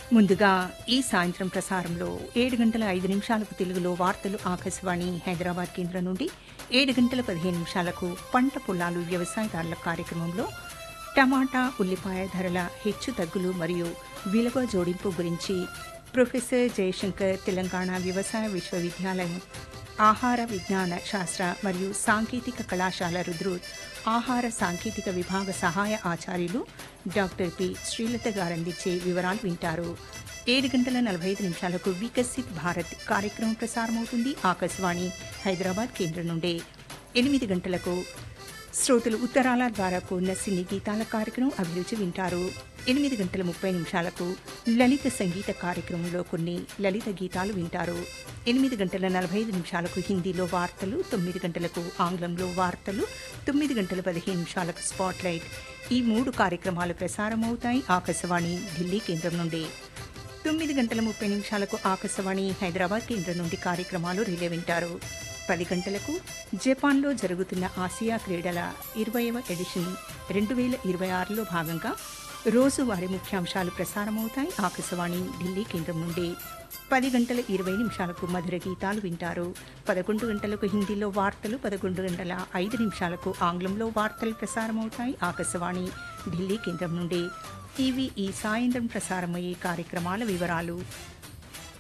ముందుగా ఈ సాయంత్రం ప్రసారంలో ఏడు గంటల ఐదు నిమిషాలకు తెలుగులో వార్తలు ఆకాశవాణి హైదరాబాద్ కేంద్రం నుండి ఏడు గంటల పదిహేను నిమిషాలకు పంట పొలాలు వ్యవసాయదారుల కార్యక్రమంలో టమాటా ఉల్లిపాయ ధరల హెచ్చు తగ్గులు మరియు విలువ జోడింపు గురించి ప్రొఫెసర్ జయశంకర్ తెలంగాణ వ్యవసాయ విశ్వవిద్యాలయం ఆహార విజ్ఞాన శాస్త్ర మరియు సాంకేతిక కళాశాల రుద్రూర్ ఆహార సాంకేతిక విభాగ సహాయ ఆచార్యులు డాక్టర్ పి శ్రీలత గారందించే వివరాలు వింటారు ఏడు గంటల నలభై ఐదు నిమిషాలకు వికసిత్ భారత్ కార్యక్రమం ప్రసారమవుతుంది ఆకాశవాణి హైదరాబాద్ కేంద్రం నుండి ఎనిమిది గంటలకు శ్రోతలు ఉత్తరాల ద్వారా కూడిన సినీ గీతాల కార్యక్రమం అభిరుచి వింటారు ఎనిమిది గంటల ముప్పై నిమిషాలకు లలిత సంగీత కార్యక్రమంలో కొన్ని లలిత గీతాలు వింటారు ఎనిమిది గంటల నలభై ఐదు నిమిషాలకు హిందీలో వార్తలు తొమ్మిది గంటలకు ఆంగ్లంలో వార్తలు తొమ్మిది గంటల పదిహేను నిమిషాలకు స్పాట్లైట్ ఈ మూడు కార్యక్రమాలు ప్రసారమవుతాయి ఆకాశవాణి ఢిల్లీ కేంద్రం నుండి తొమ్మిది గంటల ముప్పై నిమిషాలకు ఆకాశవాణి హైదరాబాద్ కేంద్రం నుండి కార్యక్రమాలు రిలే వింటారు పది గంటలకు జపాన్లో జరుగుతున్న ఆసియా క్రీడల ఇరవైవ ఎడిషన్ రెండు వేల ఇరవై ఆరులో భాగంగా రోజువారీ ముఖ్యాంశాలు ప్రసారమవుతాయి ఆకాశవాణి ఢిల్లీ కేంద్రం నుండి పది గంటల ఇరవై నిమిషాలకు మధుర గీతాలు వింటారు పదకొండు గంటలకు హిందీలో వార్తలు పదకొండు గంటల ఐదు నిమిషాలకు ఆంగ్లంలో వార్తలు ప్రసారమవుతాయి ఆకాశవాణి ఢిల్లీ కేంద్రం నుండి ఇవి ఈ సాయంత్రం ప్రసారమయ్యే కార్యక్రమాల వివరాలు